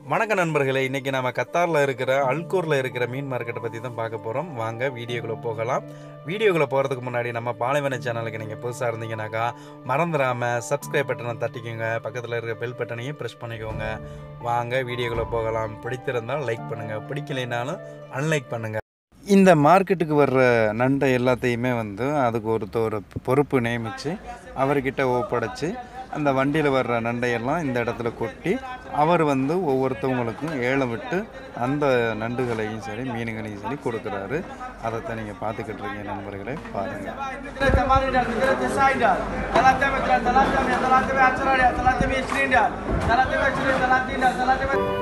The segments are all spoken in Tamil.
வணக்க நண்பர்களே இன்றைக்கி நம்ம கத்தாரில் இருக்கிற அல்கூரில் இருக்கிற மீன் மார்க்கெட்டை பற்றி தான் பார்க்க போகிறோம் வாங்க வீடியோக்குள்ளே போகலாம் வீடியோக்குள்ளே போகிறதுக்கு முன்னாடி நம்ம பாலைவன சேனலுக்கு நீங்கள் புதுசாக இருந்தீங்கன்னாக்கா மறந்துடாமல் சப்ஸ்கிரைப் பட்டனை தட்டிக்கோங்க பக்கத்தில் இருக்கிற பெல் பட்டனையும் ப்ரெஸ் பண்ணிக்கோங்க வாங்க வீடியோக்குள்ளே போகலாம் பிடித்திருந்தால் லைக் பண்ணுங்கள் பிடிக்கலைனாலும் அன்லைக் பண்ணுங்கள் இந்த மார்க்கெட்டுக்கு வர்ற நண்டை எல்லாத்தையுமே வந்து அதுக்கு ஒருத்தர் பொறுப்பு நியமித்து அவர்கிட்ட ஒப்படைச்சு அந்த வண்டியில் வர்ற நண்டையெல்லாம் இந்த இடத்துல கொட்டி அவர் வந்து ஒவ்வொருத்தவங்களுக்கும் ஏலம் விட்டு அந்த நண்டுகளையும் சரி மீனுகளையும் சரி கொடுக்குறாரு அதைத்தான் நீங்கள் பார்த்துக்கிட்டு இருக்கீங்க நண்பர்களே பாருங்கள் مثل 8 ريال مثل 9 ريال 300 ريال 300 310 ريال 320 ريال 320 30 ريال 300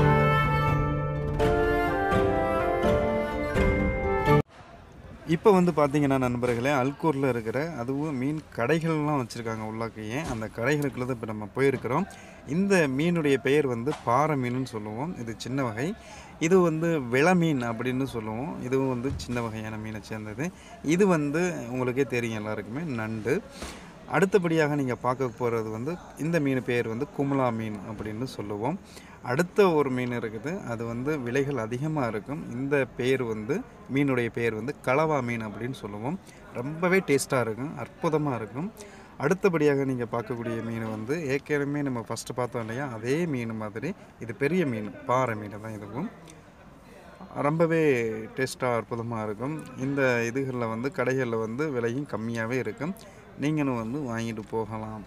இப்போ வந்து பார்த்தீங்கன்னா நண்பர்களே அல்கூரில் இருக்கிற அதுவும் மீன் கடைகள்லாம் வச்சுருக்காங்க உள்ளாக்கையே அந்த கடைகளுக்குள்ள தான் இப்போ நம்ம போயிருக்கிறோம் இந்த மீனுடைய பெயர் வந்து பாறை மீனுன்னு சொல்லுவோம் இது சின்ன வகை இது வந்து விள மீன் அப்படின்னு சொல்லுவோம் இதுவும் வந்து சின்ன வகையான மீனை சேர்ந்தது இது வந்து உங்களுக்கே தெரியும் எல்லாருக்குமே நண்டு அடுத்தபடியாக நீங்கள் பார்க்க போகிறது வந்து இந்த மீன் பேர் வந்து குமுலா மீன் அப்படின்னு சொல்லுவோம் அடுத்த ஒரு மீன் இருக்குது அது வந்து விலைகள் அதிகமாக இருக்கும் இந்த பேர் வந்து மீனுடைய பேர் வந்து கலவா மீன் அப்படின்னு சொல்லுவோம் ரொம்பவே டேஸ்ட்டாக இருக்கும் அற்புதமாக இருக்கும் அடுத்தபடியாக நீங்கள் பார்க்கக்கூடிய மீன் வந்து ஏற்கனவே நம்ம ஃபஸ்ட்டு பார்த்தோம் இல்லையா அதே மீன் மாதிரி இது பெரிய மீன் பாறை மீன் தான் இதுவும் ரொம்பவே டேஸ்ட்டாக அற்புதமாக இருக்கும் இந்த இதுகளில் வந்து கடைகளில் வந்து விலையும் கம்மியாகவே இருக்கும் நீங்களும் வந்து வாங்கிட்டு போகலாம்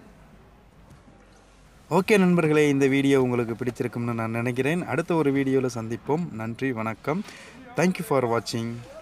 ஓகே நண்பர்களே இந்த வீடியோ உங்களுக்கு பிடிச்சிருக்கும்னு நான் நினைக்கிறேன் அடுத்த ஒரு வீடியோவில் சந்திப்போம் நன்றி வணக்கம் தேங்க்யூ ஃபார் வாட்சிங்